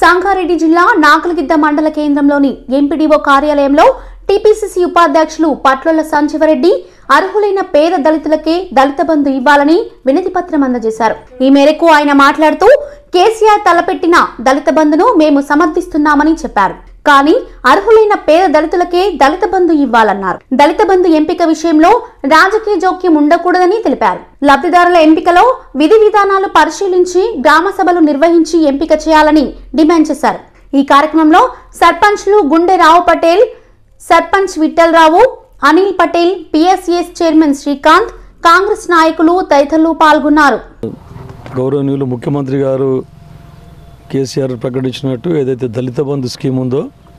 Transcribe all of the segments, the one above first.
సంగారెడ్డి జిల్లా నాగలగిద్ద మండల కేంద్రంలోని ఎంపీడీఓ కార్యాలయంలో టీపీసీసీ ఉపాధ్యక్షులు పట్లొల సంజీవరెడ్డి అర్హులైన పేద దళితులకే దళిత బంధు ఇవ్వాలని వినతి పత్రం అందజేశారు ఈ మేరకు ఆయన మాట్లాడుతూ కేసీఆర్ తలపెట్టిన దళిత బంధును మేము సమర్థిస్తున్నామని చెప్పారు కానీ అర్హులైన పేద దళితులకే దళిత బంధు ఇవ్వాలన్నారు దళిత బంధు ఎంపిక విషయంలో రాజకీయ జోక్యం ఉండకూడదని తెలిపారు లబ్ధిదారుల ఎంపికలో విధి విధానాలు పరిశీలించి గ్రామ సభలు నిర్వహించి ఎంపిక చేయాలని డిమాండ్ చేశారు ఈ కార్యక్రమంలో సర్పంచ్లు గుండె రావు పటేల్ సర్పంచ్ విఠలరావు అనిల్ పటేల్ పిఎస్ఎస్ చైర్మన్ శ్రీకాంత్ కాంగ్రెస్ నాయకులు తదితరులు పాల్గొన్నారు గౌరవనీయులు ముఖ్యమంత్రి గారు కేసీఆర్ ప్రకటించినట్టు ఏదైతే దళిత బంధు స్కీమ్ ఉందో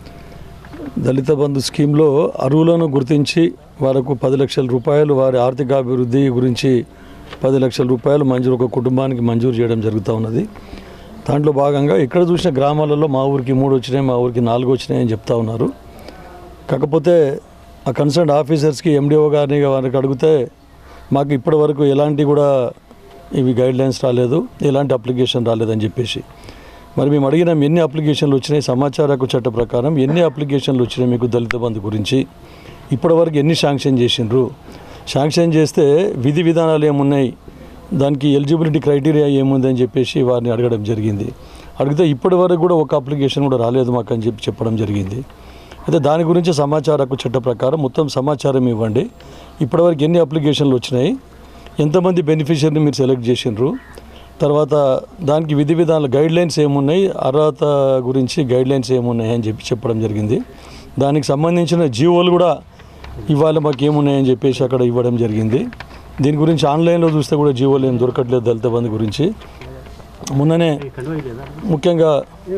దళిత బంధు స్కీమ్లో అర్హులను గుర్తించి వారికి పది లక్షల రూపాయలు వారి ఆర్థికాభివృద్ధి గురించి పది లక్షల రూపాయలు మంజూరు ఒక కుటుంబానికి మంజూరు చేయడం జరుగుతూ ఉన్నది దాంట్లో భాగంగా ఇక్కడ చూసిన గ్రామాలలో మా ఊరికి మూడు వచ్చినాయి మా ఊరికి నాలుగు వచ్చినాయి అని చెప్తా ఉన్నారు కాకపోతే ఆ కన్సర్న్ ఆఫీసర్స్కి ఎండిఓ గారిని వారికి అడిగితే మాకు ఇప్పటి వరకు ఎలాంటి కూడా ఇవి గైడ్ లైన్స్ రాలేదు ఎలాంటి అప్లికేషన్ రాలేదని చెప్పేసి మరి మేము అడిగిన ఎన్ని అప్లికేషన్లు వచ్చినాయి సమాచార హక్కు చట్ట ప్రకారం ఎన్ని అప్లికేషన్లు వచ్చినాయి మీకు దళిత బంధు గురించి ఇప్పటివరకు ఎన్ని శాంక్షన్ చేసిండ్రు శాంక్షన్ చేస్తే విధి విధానాలు ఏమున్నాయి దానికి ఎలిజిబిలిటీ క్రైటీరియా ఏముంది అని చెప్పేసి వారిని అడగడం జరిగింది అడిగితే ఇప్పటి వరకు కూడా ఒక అప్లికేషన్ కూడా రాలేదు మాకు అని చెప్పి చెప్పడం జరిగింది అయితే దాని గురించి సమాచార హక్కు చట్ట ప్రకారం మొత్తం సమాచారం ఇవ్వండి ఇప్పటివరకు ఎన్ని అప్లికేషన్లు వచ్చినాయి ఎంతమంది బెనిఫిషియర్ని మీరు సెలెక్ట్ చేసిండ్రు తర్వాత దానికి విధి విధానాలు గైడ్ లైన్స్ ఏమున్నాయి అర్హత గురించి గైడ్ లైన్స్ ఏమున్నాయి అని చెప్పి చెప్పడం జరిగింది దానికి సంబంధించిన జీవోలు కూడా ఇవాళ మాకు ఏమున్నాయని చెప్పేసి అక్కడ ఇవ్వడం జరిగింది దీని గురించి ఆన్లైన్లో చూస్తే కూడా జీవోలు ఏం దొరకట్లేదు దళిత బంధు గురించి మొన్ననే ముఖ్యంగా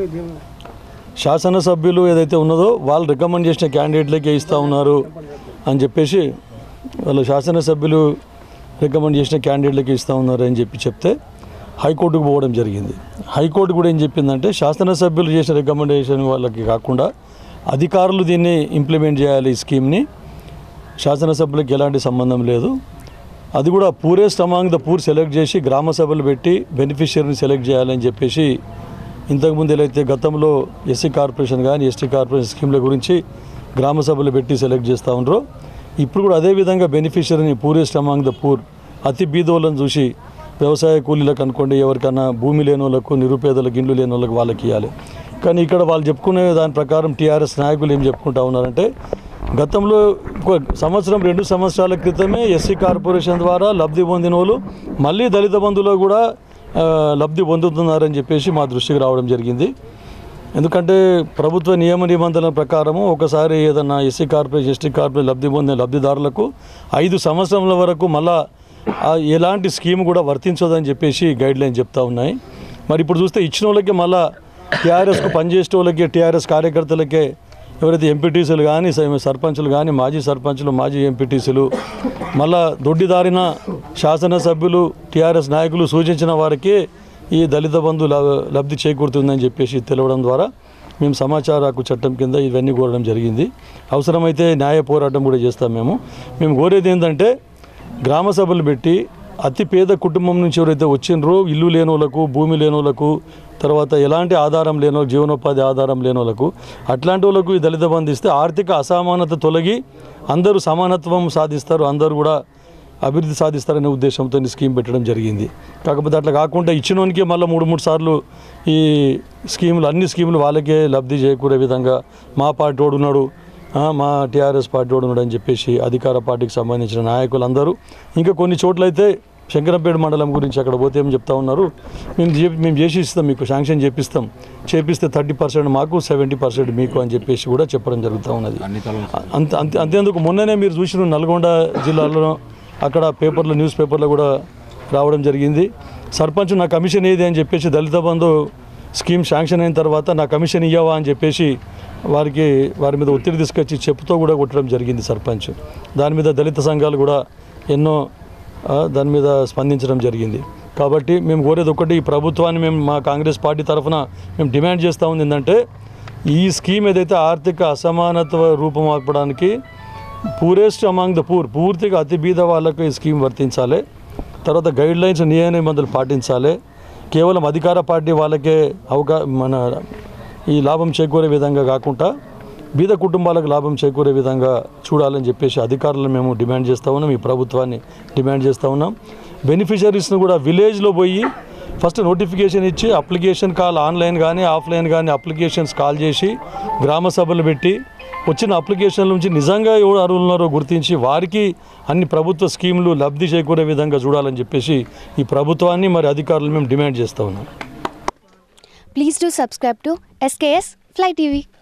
శాసనసభ్యులు ఏదైతే ఉన్నదో వాళ్ళు రికమెండ్ చేసిన క్యాండిడేట్లకే ఇస్తూ ఉన్నారు అని చెప్పేసి వాళ్ళ శాసనసభ్యులు రికమెండ్ చేసిన క్యాండిడేట్లకి ఇస్తూ ఉన్నారు అని చెప్పి చెప్తే హైకోర్టుకు పోవడం జరిగింది హైకోర్టు కూడా ఏం చెప్పిందంటే శాసనసభ్యులు చేసిన రికమెండేషన్ వాళ్ళకి కాకుండా అధికారులు దీన్ని ఇంప్లిమెంట్ చేయాలి ఈ స్కీమ్ని శాసనసభ్యులకు ఎలాంటి సంబంధం లేదు అది కూడా poorest among the poor select చేసి గ్రామ సభలు పెట్టి బెనిఫిషియరీని సెలెక్ట్ చేయాలని చెప్పేసి ఇంతకుముందు ఏదైతే గతంలో ఎస్సీ కార్పొరేషన్ కానీ ఎస్టీ కార్పొరేషన్ స్కీమ్ల గురించి గ్రామ సభలు పెట్టి సెలెక్ట్ చేస్తూ ఉన్నారో ఇప్పుడు కూడా అదే విధంగా బెనిఫిషియరీని పూరెస్ట్ అమాంగ్ ద పూర్ అతి బీదోళ్ళని చూసి వ్యవసాయ కూలీలకు అనుకోండి ఎవరికన్నా భూమి లేని వాళ్ళకు నిరుపేదలకు ఇండ్లు లేని వాళ్ళకి వాళ్ళకి ఇవ్వాలి కానీ ఇక్కడ వాళ్ళు చెప్పుకునే దాని ప్రకారం టీఆర్ఎస్ నాయకులు ఏం చెప్పుకుంటా ఉన్నారంటే గతంలో ఒక సంవత్సరం రెండు సంవత్సరాల క్రితమే ఎస్సీ కార్పొరేషన్ ద్వారా లబ్ధి పొందిన వాళ్ళు మళ్ళీ దళిత బంధులో కూడా ఆ, లబ్ధి పొందుతున్నారని చెప్పేసి మా దృష్టికి రావడం జరిగింది ఎందుకంటే ప్రభుత్వ నియమ నిబంధనల ప్రకారము ఒకసారి ఏదన్నా ఎస్సీ కార్పొరేషన్ ఎస్టీ కార్పొరేషన్ లబ్ధి పొందిన లబ్ధిదారులకు ఐదు సంవత్సరాల వరకు మళ్ళా ఆ ఎలాంటి స్కీమ్ కూడా వర్తించదని చెప్పేసి గైడ్ లైన్ చెప్తా ఉన్నాయి మరి ఇప్పుడు చూస్తే ఇచ్చిన వాళ్ళకి మళ్ళా టీఆర్ఎస్కు పనిచేసే వాళ్ళకి టీఆర్ఎస్ కార్యకర్తలకే ఎవరైతే ఎంపీటీసీలు కానీ స- సర్పంచులు కానీ మాజీ సర్పంచులు మాజీ ఎంపీటీసీలు మళ్ళా దొడ్డిదారిన శాసనసభ్యులు టీఆర్ఎస్ నాయకులు సూచించిన వారికి ఈ దళిత బంధు ల- లబ్ధి చేకూరుతుందని చెప్పేసి తెలవడం ద్వారా మేము సమాచార హక్కు చట్టం కింద ఇవన్నీ కోరడం జరిగింది అవసరమైతే న్యాయ పోరాటం కూడా చేస్తాం మేము మేము కోరేది ఏంటంటే గ్రామ సభలు పెట్టి అతి పేద కుటుంబం నుంచి ఎవరైతే వచ్చిండ్రో ఇల్లు లేని వాళ్ళకు భూమి లేని వాళ్ళకు తర్వాత ఎలాంటి ఆధారం లేని వాళ్ళకు, జీవనోపాధి ఆధారం లేని వాళ్ళకు అట్లాంటి వాళ్ళకు ఈ దళిత బంధు ఇస్తే ఆర్థిక అసమానత తొలగి అందరూ సమానత్వం సాధిస్తారు అందరూ కూడా అభివృద్ధి సాధిస్తారనే ఉద్దేశంతో ఈ స్కీమ్ పెట్టడం జరిగింది కాకపోతే అట్లా కాకుండా ఇచ్చినోనికి మళ్ళీ మూడు మూడు సార్లు ఈ స్కీములు అన్ని స్కీములు వాళ్ళకే లబ్ధి చేకూరే విధంగా మా పార్టీ వాడు ఉన్నాడు ఆ, మా టీఆర్ఎస్ పార్టీ వాడు ఉన్నాడు అని చెప్పేసి అధికార పార్టీకి సంబంధించిన నాయకులందరూ ఇంకా కొన్ని చోట్లయితే శంకరంపేట మండలం గురించి అక్కడ పోతే ఏం చెప్తా ఉన్నారు మేము చే- మేము చేసి ఇస్తాం మీకు శాంక్షన్ చేపిస్తాం చేపిస్తే థర్టీ పర్సెంట్ మాకు సెవెంటీ పర్సెంట్ మీకు అని చెప్పేసి కూడా చెప్పడం జరుగుతూ ఉన్నది అంత అంతే అంతేందుకు మొన్ననే మీరు చూసిన నల్గొండ జిల్లాలో అక్కడ పేపర్లో న్యూస్ పేపర్లో కూడా రావడం జరిగింది సర్పంచ్ నా కమిషన్ ఏది అని చెప్పేసి దళిత బంధు స్కీమ్ శాంక్షన్ అయిన తర్వాత నా కమిషన్ ఇయ్యవా అని చెప్పేసి వారికి వారి మీద ఒత్తిడి తీసుకొచ్చి చెప్పుతో కూడా కొట్టడం జరిగింది సర్పంచ్ దాని మీద దళిత సంఘాలు కూడా ఎన్నో ఆ, దాని మీద స్పందించడం జరిగింది కాబట్టి మేము కోరేది ఒకటి ఈ ప్రభుత్వాన్ని మేము మా కాంగ్రెస్ పార్టీ తరఫున మేము డిమాండ్ చేస్తూ ఉంది ఏంటంటే ఈ స్కీమ్ ఏదైతే ఆర్థిక అసమానత రూపమాపడానికి పూరెస్ట్ అమాంగ్ ద పూర్ పూర్తిగా అతి బీద వాళ్ళకు ఈ స్కీమ్ వర్తించాలి తర్వాత గైడ్ లైన్స్ నియమ నిబంధనలు పాటించాలి కేవలం అధికార పార్టీ వాళ్ళకే అవకా మన ఈ లాభం చేకూరే విధంగా కాకుండా బీద కుటుంబాలకు లాభం చేకూరే విధంగా చూడాలని చెప్పేసి అధికారులను మేము డిమాండ్ చేస్తూ ఉన్నాం ఈ ప్రభుత్వాన్ని డిమాండ్ చేస్తూ ఉన్నాం బెనిఫిషరీస్ను కూడా విలేజ్లో పోయి ఫస్ట్ నోటిఫికేషన్ ఇచ్చి అప్లికేషన్ కాల్ ఆన్లైన్ కానీ ఆఫ్లైన్ కానీ అప్లికేషన్స్ కాల్ చేసి గ్రామ సభలు పెట్టి వచ్చిన అప్లికేషన్ల నుంచి నిజంగా ఎవరు అర్హులు ఉన్నారో గుర్తించి వారికి అన్ని ప్రభుత్వ స్కీములు లబ్ధి చేకూరే విధంగా చూడాలని చెప్పేసి ఈ ప్రభుత్వాన్ని మరి అధికారులు మేము డిమాండ్ చేస్తూ ఉన్నాం Please do subscribe to SKS Fly TV.